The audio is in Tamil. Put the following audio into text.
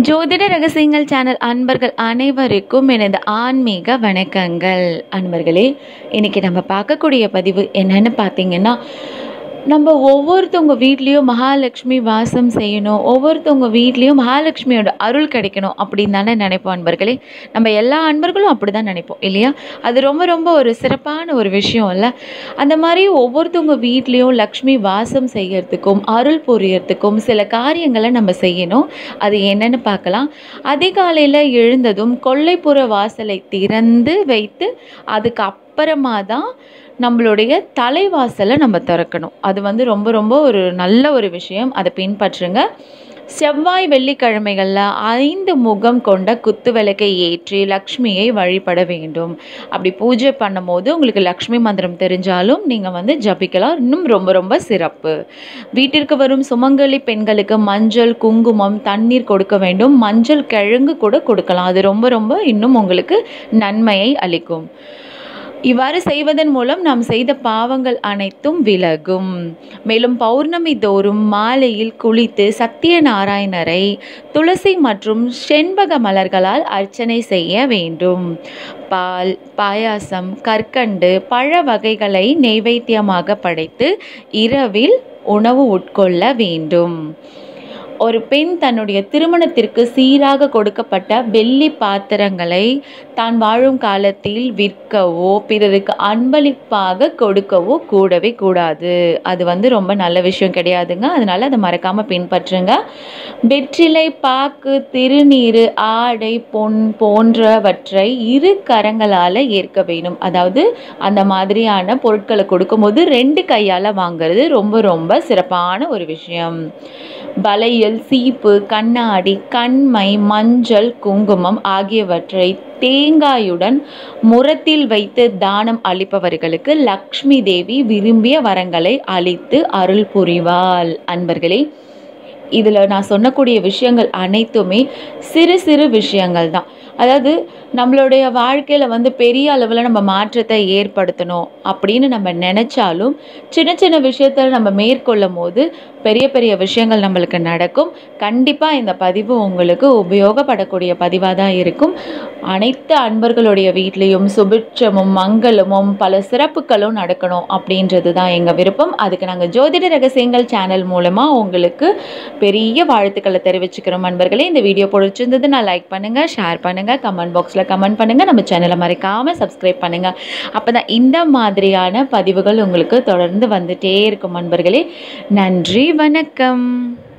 ஜோதிட ரகசியங்கள் சேனல் அன்பர்கள் அனைவருக்கும் எனது ஆன்மீக வணக்கங்கள் அன்பர்களே இன்னைக்கு நம்ம பார்க்கக்கூடிய பதிவு என்னன்னு பார்த்தீங்கன்னா நம்ம ஒவ்வொருத்தவங்க வீட்லேயும் மகாலட்சுமி வாசம் செய்யணும் ஒவ்வொருத்தவங்க வீட்லேயும் மகாலட்சுமியோட அருள் கிடைக்கணும் அப்படின்னு தானே நினைப்போம் அன்பர்களே நம்ம எல்லா அன்பர்களும் அப்படி தான் நினைப்போம் இல்லையா அது ரொம்ப ரொம்ப ஒரு சிறப்பான ஒரு விஷயம் இல்லை அந்த மாதிரி ஒவ்வொருத்தவங்க வீட்லேயும் லக்ஷ்மி வாசம் செய்யறதுக்கும் அருள் புரியறதுக்கும் சில காரியங்களை நம்ம செய்யணும் அது என்னன்னு பார்க்கலாம் அதிகாலையில் எழுந்ததும் கொல்லைப்புற வாசலை திறந்து வைத்து அதுக்கு அப்புறமா தான் நம்மளுடைய தலைவாசலை நம்ம திறக்கணும் அது வந்து ரொம்ப ரொம்ப ஒரு நல்ல ஒரு விஷயம் அதை பின்பற்றுங்க செவ்வாய் வெள்ளிக்கிழமைகளில் ஐந்து முகம் கொண்ட குத்து விளக்கை ஏற்றி லக்ஷ்மியை வழிபட வேண்டும் அப்படி பூஜை பண்ணும்போது உங்களுக்கு லக்ஷ்மி மந்திரம் தெரிஞ்சாலும் நீங்கள் வந்து ஜபிக்கலாம் இன்னும் ரொம்ப ரொம்ப சிறப்பு வீட்டிற்கு வரும் சுமங்கலி பெண்களுக்கு மஞ்சள் குங்குமம் தண்ணீர் கொடுக்க வேண்டும் மஞ்சள் கிழங்கு கூட கொடுக்கலாம் அது ரொம்ப ரொம்ப இன்னும் உங்களுக்கு நன்மையை அளிக்கும் இவ்வாறு செய்வதன் மூலம் நாம் செய்த பாவங்கள் அனைத்தும் விலகும் மேலும் பௌர்ணமி தோறும் மாலையில் குளித்து சத்தியநாராயணரை துளசி மற்றும் செண்பக மலர்களால் அர்ச்சனை செய்ய வேண்டும் பால் பாயாசம் கற்கண்டு பழ வகைகளை நெய்வேத்தியமாக படைத்து இரவில் உணவு உட்கொள்ள வேண்டும் ஒரு பெண் தன்னுடைய திருமணத்திற்கு சீராக கொடுக்கப்பட்ட வெள்ளி பாத்திரங்களை தான் வாழும் காலத்தில் விற்கவோ பிறருக்கு அன்பளிப்பாக கொடுக்கவோ கூடவே கூடாது அது வந்து ரொம்ப நல்ல விஷயம் கிடையாதுங்க அதனால அதை மறக்காம பின்பற்றுங்க வெற்றிலை பாக்கு திருநீர் ஆடை பொன் போன்றவற்றை இரு கரங்களால் ஏற்க வேணும் அதாவது அந்த மாதிரியான பொருட்களை கொடுக்கும்போது ரெண்டு கையால் வாங்குறது ரொம்ப ரொம்ப சிறப்பான ஒரு விஷயம் வளையல் சீப்பு கண்ணாடி கண்மை மஞ்சள் குங்குமம் ஆகியவற்றை தேங்காயுடன் முரத்தில் வைத்து தானம் அளிப்பவர்களுக்கு லக்ஷ்மி தேவி விரும்பிய வரங்களை அளித்து அருள் புரிவாள் அன்பர்களே இதில் நான் சொன்னக்கூடிய விஷயங்கள் அனைத்துமே சிறு சிறு விஷயங்கள் தான் அதாவது நம்மளுடைய வாழ்க்கையில் வந்து பெரிய அளவில் நம்ம மாற்றத்தை ஏற்படுத்தணும் அப்படின்னு நம்ம நினச்சாலும் சின்ன சின்ன விஷயத்தில் நம்ம மேற்கொள்ளும் போது பெரிய பெரிய விஷயங்கள் நம்மளுக்கு நடக்கும் கண்டிப்பாக இந்த பதிவு உங்களுக்கு உபயோகப்படக்கூடிய பதிவாக தான் இருக்கும் அனைத்து அன்பர்களுடைய வீட்லேயும் சுபிட்சமும் மங்களமும் பல சிறப்புகளும் நடக்கணும் அப்படின்றது தான் எங்கள் விருப்பம் அதுக்கு நாங்கள் ஜோதிட ரகசியங்கள் சேனல் மூலமாக உங்களுக்கு பெரிய வாழ்த்துக்களை தெரிவிச்சுக்கிறோம் அன்பர்களே இந்த வீடியோ பிடிச்சிருந்தது நான் லைக் பண்ணுங்கள் ஷேர் பண்ணுங்கள் கமெண்ட் பாக்ஸில் கமெண்ட் பண்ணுங்கள் நம்ம சேனலை மறைக்காமல் சப்ஸ்கிரைப் பண்ணுங்கள் அப்போ தான் இந்த மாதிரியான பதிவுகள் உங்களுக்கு தொடர்ந்து வந்துட்டே இருக்கும் அன்பர்களே நன்றி வணக்கம்